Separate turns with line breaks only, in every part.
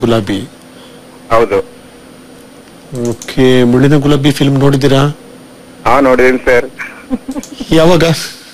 ಗುಲಾಬಿ
ಹೌದು
ಓಕೆ ಮುಳ್ಳಿನ ಗುಲಾಬಿ ಫಿಲ್ಮ್ ನೋಡಿದ್ದೀರಾ
ಹಾ ನೋಡಿದೀನಿ ಸರ್
ಯಾವಾಗ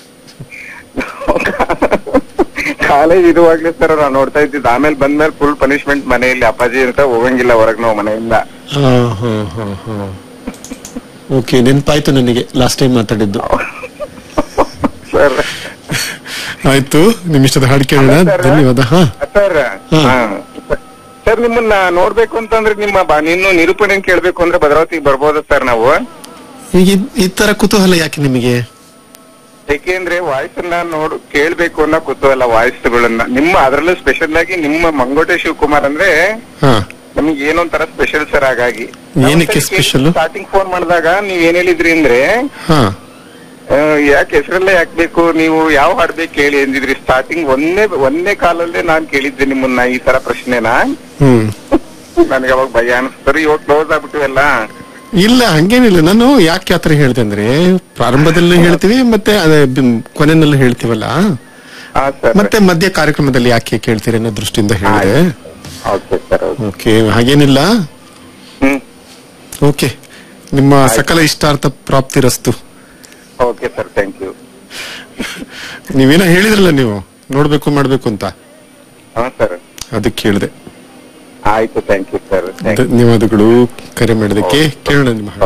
ಕಾಲೇಜ್ ಇರುವಾಗ್ಲೇ ಸರ್ ನಾವು ನೋಡ್ತಾ ಇದ್ದಿದ್ದು ಆಮೇಲೆ ಬಂದ್ಮೇಲೆ ಫುಲ್ ಪನಿಷ್ಮೆಂಟ್ ಮನೆಯಲ್ಲಿ ಅಪ್ಪಾಜಿ ಅಂತ ಹೋಗಂಗಿಲ್ಲ ಹೊರಗ್ ನಾವು ಮನೆಯಿಂದ
ಹಾ ಹಾ ಹಾ ಹಾ ಓಕೆ ನೆನ್ಪಾಯ್ತು ನನಗೆ ಲಾಸ್ಟ್ ಟೈಮ್ ಮಾತಾಡಿದ್ದು
ಸರ್
ಆಯ್ತು ನಿಮ್ ಇಷ್ಟದ ಹಾಡು ಕೇಳೋಣ
ಸರ್.
ಧನ್ಯವಾದ ಹಾ
ಸರ್
ಹಾ.
ಸರ್ ನಿಮ್ಮನ್ನ ನೋಡ್ಬೇಕು ಅಂತಂದ್ರೆ ನಿಮ್ಮ ಬ- ನಿನ್ನು ನಿರೂಪಣೆ ಕೇಳ್ಬೇಕು ಅಂದ್ರೆ ಭದ್ರಾವತಿಗೆ ಬರ್ಬೋದಾ ಸರ್ ನಾವು
ಈಗ ಇದ್- ಈ ತರ ಕುತೂಹಲ ಯಾಕೆ ನಿಮಗೆ
ಏಕೆಂದ್ರೆ ವಾಯ್ಸ್ ಅನ್ನ ನೋಡು ಕೇಳ್ಬೇಕು ಅನ್ನೋ ಕುತೂಹಲ ವಾಯ್ಸ್ಗಳನ್ನ ನಿಮ್ಮ ಅದ್ರಲ್ಲೂ ಸ್ಪೆಷಲ್ ಆಗಿ ನಿಮ್ಮ ಮಂಗೋಟೆ ಶಿವಕುಮಾರ್ ಅಂದ್ರೆ
ಹಾ
ನಮ್ಗೆ ಏನೋ ಒಂಥರ ಸ್ಪೆಷಲ್ ಸರ್ ಹಾಗಾಗಿ
ಏನಕ್ಕೆ special?
ಸ್ಟಾರ್ಟಿಂಗ್ ಫೋನ್ ಮಾಡಿದಾಗ ನೀವ್ ಏನ್ ಹೇಳಿದ್ರಿ ಅಂದ್ರೆ
ಹಾ
ಆ, ಯಾಕೆ ಹೆಸರಲ್ಲೇ ಯಾಕೆ ಬೇಕು ನೀವು ಯಾವ ಹಾಡ್ಬೇಕು ಕೇಳಿ ಎಂದಿದ್ರಿ ಸ್ಟಾರ್ಟಿಂಗ್ ಒಂದೇ ಒಂದೇ ಕಾಲಲ್ಲೇ ನಾನ್ ಕೇಳಿದ್ದೆ ನಿಮ್ಮನ್ನ ಈ ತರ ಪ್ರಶ್ನೆನ
ಹ್ಮ್
ನನ್ಗೆ ಅವಾಗ ಭಯ ಅನಿಸ್ತಾರೆ ಇವಾಗ ಕ್ಲೋಸ್ ಆಗ್ಬಿಟ್ಟಿವಲ್ಲ
ಇಲ್ಲ ಹಂಗೇನಿಲ್ಲ ನಾನು ಯಾಕೆ ಆತರ ಹೇಳ್ದೆ ಅಂದ್ರೆ ಪ್ರಾರಂಭದಲ್ಲಿ ಹೇಳ್ತೀವಿ ಮತ್ತೆ ಅದೇ ಬಿಂ- ಕೊನೆಯಲ್ಲಿ ಹೇಳ್ತೀವಲ್ಲ
ಹಾ ಸರ್
ಮತ್ತೆ ಮಧ್ಯ ಕಾರ್ಯಕ್ರಮದಲ್ಲಿ ಯಾಕೆ ಕೇಳ್ತೀರಿ ಅನ್ನೋ ದೃಷ್ಟಿಯಿಂದ ಹೇಳಿದೆ
ಓಕೆ ಸರ್
ಓಕೆ ಹಾಗೇನಿಲ್ಲ
ಹ್ಮ್
ಓಕೆ ನಿಮ್ಮ ಸಕಲ ಇಷ್ಟಾರ್ಥ ಪ್ರಾಪ್ತಿರಸ್ತು
ಓಕೆ ಸರ್ ಥ್ಯಾಂಕ್ ಯು
ನೀವೇನೋ ಹೇಳಿದ್ರಲ್ಲ ನೀವು ನೋಡ್ಬೇಕು ಮಾಡ್ಬೇಕು ಅಂತ
ಹಾ ಸರ್
ಅದಕ್ಕೆ ಹೇಳಿದೆ
ಆಯ್ತು thank you sir thank you
ಧನ್ಯವಾದಗಳು ಕರೆ ಮಾಡಿದಕ್ಕೆ ಕೇಳೋಣ ನಿಮ್ಮ ಹಾಡು